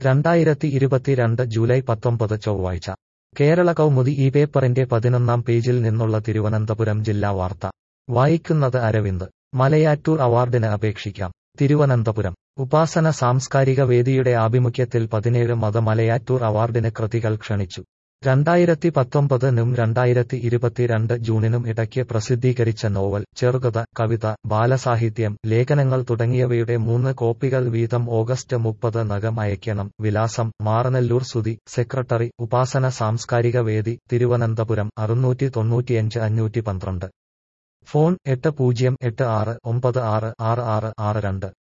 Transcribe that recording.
രണ്ടായിരത്തി ഇരുപത്തിരണ്ട് ജൂലൈ പത്തൊമ്പത് ചൊവ്വാഴ്ച കേരള കൗമുദി ഈ പേപ്പറിന്റെ പതിനൊന്നാം പേജിൽ നിന്നുള്ള തിരുവനന്തപുരം ജില്ലാ വാർത്ത വായിക്കുന്നത് അരവിന്ദ് മലയാറ്റൂർ അവാർഡിന് അപേക്ഷിക്കാം തിരുവനന്തപുരം ഉപാസന സാംസ്കാരിക വേദിയുടെ ആഭിമുഖ്യത്തിൽ പതിനേഴ് മത മലയാറ്റൂർ അവാർഡിന് കൃതികൾ ക്ഷണിച്ചു രണ്ടായിരത്തി പത്തൊമ്പതിനും രണ്ടായിരത്തി ഇരുപത്തിരണ്ട് ജൂണിനും ഇടയ്ക്ക് പ്രസിദ്ധീകരിച്ച നോവൽ ചെറുകഥ കവിത ബാലസാഹിത്യം ലേഖനങ്ങൾ തുടങ്ങിയവയുടെ മൂന്ന് കോപ്പികൾ വീതം ഓഗസ്റ്റ് മുപ്പത് നകം അയക്കണം വിലാസം മാറനല്ലൂർ സുതി സെക്രട്ടറി ഉപാസന സാംസ്കാരിക വേദി തിരുവനന്തപുരം അറുന്നൂറ്റി തൊണ്ണൂറ്റിയഞ്ച് അഞ്ഞൂറ്റി പന്ത്രണ്ട് ഫോൺ എട്ട് പൂജ്യം എട്ട് ആറ് ഒമ്പത് ആറ് ആറ് ആറ് ആറ് രണ്ട്